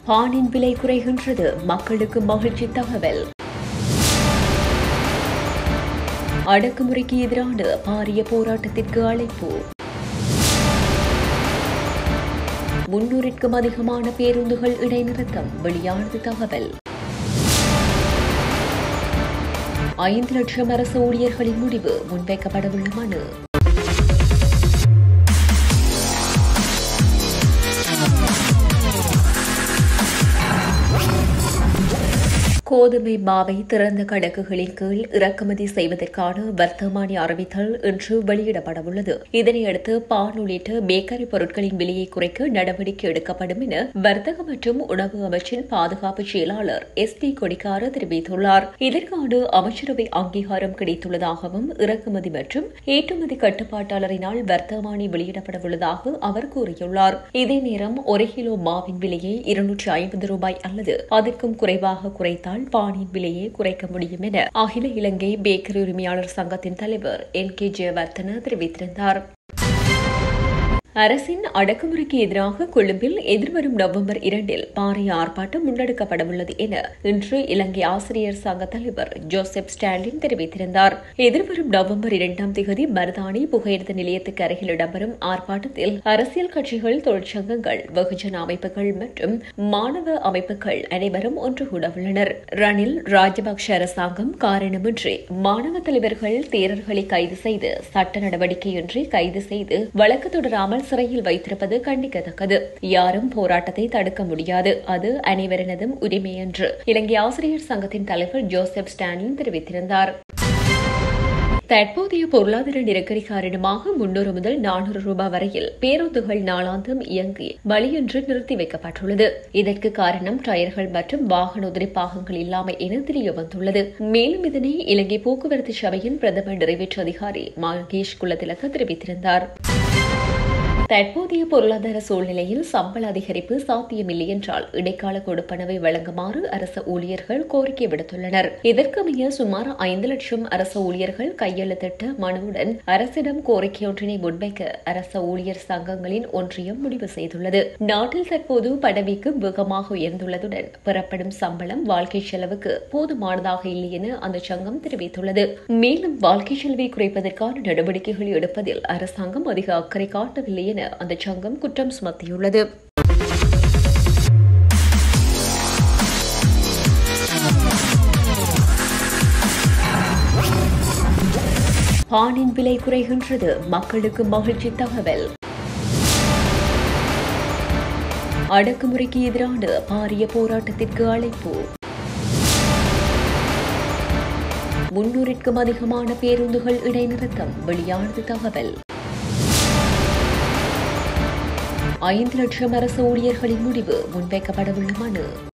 பானின் விலை குறைகின்றது மக்களுக்கு மகிழ்ச்சி தகவல் அடக்குமுறைக்கு எதிரான பாரிய போராட்டத்திற்கு அழைப்பு முன்னூறிற்கும் அதிகமான பேருந்துகள் இடைநிறுத்தம் வெளியானது தகவல் ஐந்து லட்சம் அரசு ஊழியர்களின் முடிவு முன்வைக்கப்படவுள்ள மனு கோதுமை மாவை திறந்த கணக்குகளின் கீழ் இறக்குமதி செய்வதற்கான வர்த்தமானி அறிவித்தல் இன்று வெளியிடப்படவுள்ளது இதனையடுத்து பால் உள்ளிட்ட பேக்கரி பொருட்களின் விலையை குறைக்க நடவடிக்கை எடுக்கப்படும் என வர்த்தக மற்றும் உணவு அமைச்சின் பாதுகாப்பு செயலாளர் எஸ் டி கொடிக்கார தெரிவித்துள்ளார் இதற்கான அமைச்சரவை அங்கீகாரம் கிடைத்துள்ளதாகவும் இறக்குமதி மற்றும் ஏற்றுமதி கட்டுப்பாட்டாளரினால் வர்த்தமானி வெளியிடப்படவுள்ளதாக அவர் கூறியுள்ளார் இதே நேரம் ஒரு கிலோ மாவின் விலையை இருநூற்றி ஐம்பது ரூபாய் அல்லது அதற்கும் குறைவாக குறைத்தால் பானின் விலையை குறைக்க முடியும் என அகில இலங்கை பேக்கரி உரிமையாளர் சங்கத்தின் தலைவர் என் கே ஜெயவர்தன தெரிவித்திருந்தார் அரசின் அடக்குமுறைக்கு எதிராக கொழும்பில் எதிர்வரும் நவம்பர் இரண்டில் பாரிய ஆர்ப்பாட்டம் முன்னெடுக்கப்படவுள்ளது என இன்று இலங்கை ஆசிரியர் சங்க தலைவர் ஜோசப் ஸ்டாலின் தெரிவித்திருந்தார் எதிர்வரும் நவம்பர் இரண்டாம் தேதி மருதாணி புகையிரத நிலையத்துக்கு அருகில் இடம்பெறும் ஆர்ப்பாட்டத்தில் அரசியல் கட்சிகள் தொழிற்சங்கங்கள் வெகுஜன அமைப்புகள் மற்றும் மாணவ அமைப்புகள் அனைவரும் ஒன்று கூடவுள்ளனர் ரணில் ராஜபக்ஷ அரசாங்கம் காரணமின்றி மாணவ தலைவர்கள் தேரர்களை கைது செய்து சட்ட நடவடிக்கையின்றி கைது செய்து வழக்கு தொடராமல் சிறையில் வைத்திருப்பது கண்டிக்கத்தக்கது யாரும் போராட்டத்தை தடுக்க முடியாது அது அனைவரினதும் உரிமை என்று இலங்கை ஆசிரியர் சங்கத்தின் தலைவர் ஜோசப் ஸ்டாலின் தெரிவித்திருந்தார் தற்போதைய பொருளாதார நெருக்கடி காரணமாக முன்னூறு முதல் நானூறு ரூபாய் வரையில் பேருந்துகள் நாளாந்தம் இயங்கி வழியொன்று நிறுத்தி வைக்கப்பட்டுள்ளது இதற்கு காரணம் டயர்கள் மற்றும் வாகன உதிரி பாகங்கள் இல்லாமை என தெரிய வந்துள்ளது மேலும் இதனை இலங்கை போக்குவரத்து சபையின் பிரதம நிறைவேற்று அதிகாரி மகேஷ் குலதிலக தெரிவித்திருந்தார் தற்போதைய பொருளாதார சூழ்நிலையில் சம்பள அதிகரிப்பு சாத்தியமில்லை என்றால் இடைக்கால கொடுப்பனவை வழங்குமாறு அரசு ஊழியர்கள் கோரிக்கை விடுத்துள்ளனர் இதற்கமைய சுமார் ஐந்து லட்சம் அரசு ஊழியர்கள் கையெழுத்திட்ட மனுவுடன் அரசிடம் கோரிக்கையொன்றினை முன்வைக்க அரசு ஊழியர் சங்கங்களின் ஒன்றியம் முடிவு செய்துள்ளது நாட்டில் தற்போது பதவிக்கு வேகமாக உயர்ந்துள்ளதுடன் பெறப்படும் சம்பளம் வாழ்க்கை செலவுக்கு போதுமானதாக இல்லை என அந்த சங்கம் தெரிவித்துள்ளது மேலும் வாழ்க்கை செலவை குறைப்பதற்கான நடவடிக்கைகளை எடுப்பதில் அரசாங்கம் அதிக அக்கறை காட்டவில்லை என அந்த சங்கம் குற்றம் சுமத்தியுள்ளது பானின் விலை குறைகின்றது மக்களுக்கு மகிழ்ச்சி தகவல் அடக்குமுறைக்கு எதிரான பாரிய போராட்டத்திற்கு அழைப்பு முன்னூறிற்கும் அதிகமான பேருந்துகள் இடைநிறுத்தம் வெளியானது தகவல் ஐந்து லட்சம் அரசு ஊழியர்களின் முடிவு முன்வைக்கப்படவுள்ள மனு